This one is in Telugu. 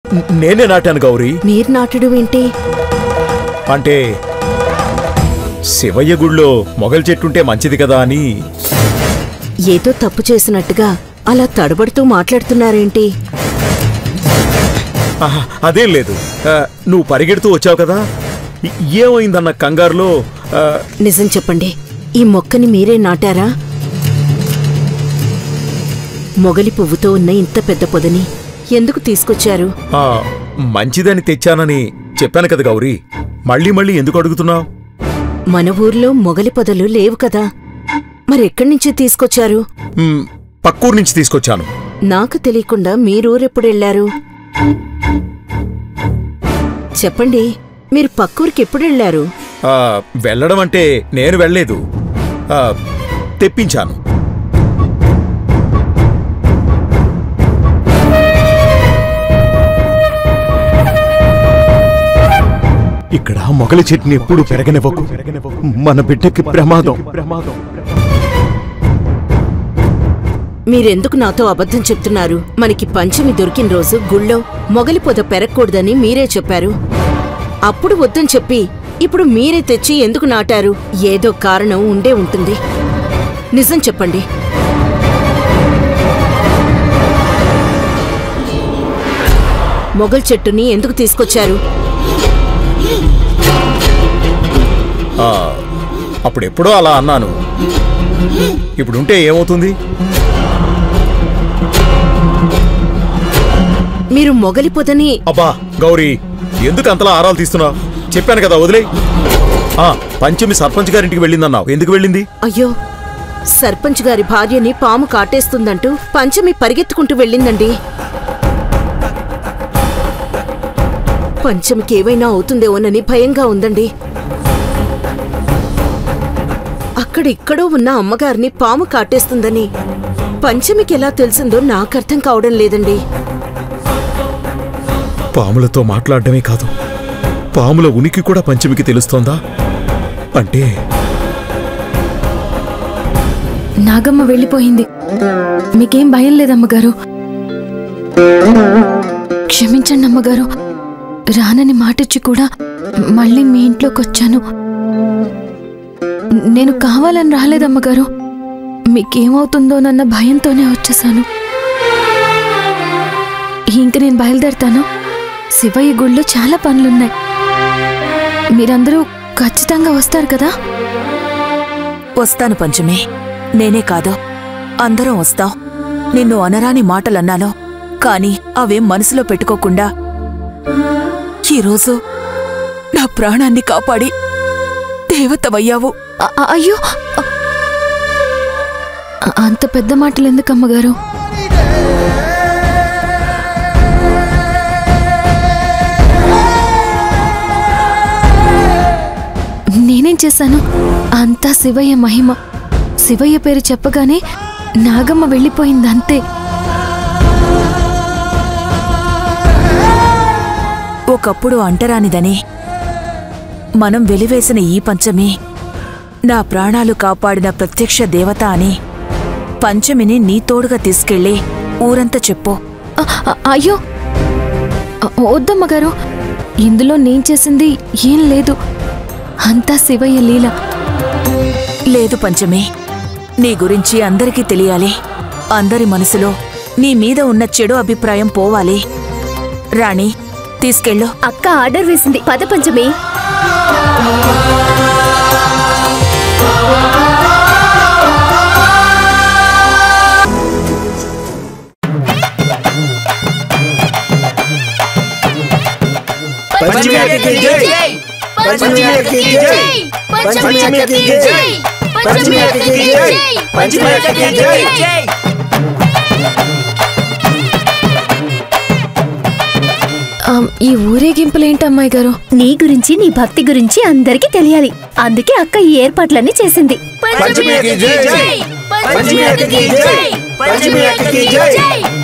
న- నేనే నాటాను గౌరీ మీరు నాటడం ఏంటి అంటే శివయ్య గుళ్ళో మొగల్ చెట్టుంటే మంచిది కదా అని ఏదో తప్పు చేసినట్టుగా అలా తడబడుతూ మాట్లాడుతున్నారేంటి ఆహా, అదేం లేదు ఆ, నువ్వు పరిగెడుతూ వచ్చావు కదా ఈ- ఏమైందన్న కంగారులో ఆ, నిజం చెప్పండి ఈ మొక్కని మీరే నాటారా మొగలి పువ్వుతో ఉన్న ఇంత పెద్ద పొదని ఎందుకు తీసుకొచ్చారు ఆ, మంచిదని తెచ్చానని చెప్పాను కదా గౌరీ మళ్ళీ మళ్ళీ ఎందుకు అడుగుతున్నావు మన ఊర్లో మొగలి పొదలు లేవు కదా మరెక్కడి నుంచి తీసుకొచ్చారు పక్కూరు నుంచి తీసుకొచ్చాను నాకు తెలియకుండా మీరూరెప్పుడెళ్లారు చెప్పండి మీరు పక్కూరికి ఎప్పుడెళ్లారు ఆ, వెళ్ళడం అంటే నేను వెళ్ళలేదు ఆ, తెప్పించాను ఇక్కడ మొగలి చెట్టుని ఎప్పుడు పెరగనివ్వకు మన బిడ్డకి ప్రమాదం మీరెందుకు నాతో అబద్ధం చెప్తున్నారు మనకి పంచమి దొరికిన రోజు గుళ్ళో మొగలి పొద పెరగకూడదని మీరే చెప్పారు అప్పుడు వద్దని చెప్పి ఇప్పుడు మీరే తెచ్చి ఎందుకు నాటారు ఏదో కారణం ఉండే ఉంటుంది నిజం చెప్పండి మొగల్ చెట్టుని ఎందుకు తీసుకొచ్చారు ఆ, అప్పుడెప్పుడో అలా అన్నాను ఇప్పుడుంటే ఏమవుతుంది మీరు మొగలి పొదని అబ్బా గౌరీ ఎందుకు అంతలా ఆరాలు తీస్తున్నావు చెప్పాను కదా వదిలే ఆ పంచమి సర్పంచ్ గారింటికి వెళ్ళిందన్నావు ఎందుకు వెళ్ళింది అయ్యో సర్పంచ్ గారి భార్యని పాము కాటేస్తుందంటూ పంచమి పరిగెత్తుకుంటూ వెళ్ళిందండి పంచమికి ఏవైనా అవుతుందేమోనని భయంగా ఉందండి అక్కడ ఇక్కడో ఉన్న అమ్మగారిని పాము కాటేస్తుందని పంచమికి ఎలా తెలిసిందో నాకు అర్థం కావడం లేదండి పాములతో మాట్లాడడమే కాదు పాముల ఉనికి కూడా పంచమికి తెలుస్తోందా అంటే నాగమ్మ వెళ్ళిపోయింది మీకేం భయం లేదమ్మగారు క్షమించండి అమ్మగారు రానని మాటిచ్చి కూడా మళ్ళీ మీ ఇంట్లోకి వచ్చాను నేను కావాలని రాలేదమ్మగారు మీకేమవుతుందోనన్న భయంతోనే వచ్చేసాను ఇంక నేను బయలుదేరతాను శివయ్య గుళ్ళో చాలా పనులున్నాయి మీరందరూ ఖచ్చితంగా వస్తారు కదా వస్తాను పంచమి నేనే కాదు అందరం వస్తాం నిన్ను అనరాని మాటలన్నాను కాని అవేం మనసులో పెట్టుకోకుండా ఈరోజు నా ప్రాణాన్ని కాపాడి దేవతవయ్యావు అ- అ- అయ్యో అ- అంత పెద్ద మాటలు ఎందుకు అమ్మగారు నేనేం చేశాను అంతా శివయ్య మహిమ శివయ్య పేరు చెప్పగానే నాగమ్మ వెళ్ళిపోయింది అంతే ఒకప్పుడు అంటరానిదని మనం వెలివేసిన ఈ పంచమి నా ప్రాణాలు కాపాడిన ప్రత్యక్ష దేవత అని పంచమిని నీ తోడుగా తీసుకెళ్ళి ఊరంతా చెప్పు అ- అ- అయ్యో అ- వద్దమ్మగారు ఇందులో నేను చేసింది ఏం లేదు అంతా శివయ్య లీల లేదు పంచమి నీ గురించి అందరికీ తెలియాలి అందరి మనసులో నీ మీద ఉన్న చెడు అభిప్రాయం పోవాలి రాణి తీసుకెళ్ళు అక్క ఆర్డర్ వేసింది పద పంచమి పంచమి అక్కకి జై పంచమి అక్కకి జై పంచమి అక్కకి జై పంచమి అక్కకి జై పంచమి అక్కకి జై ఆమ్, ఈ ఊరేగింపులేంటి అమ్మాయి గారు నీ గురించి నీ భక్తి గురించి అందరికీ తెలియాలి అందుకే అక్క ఈ ఏర్పాట్లన్నీ చేసింది పంచమి అక్కకి జై పంచమి అక్కకి జై పంచమి అక్కకి జై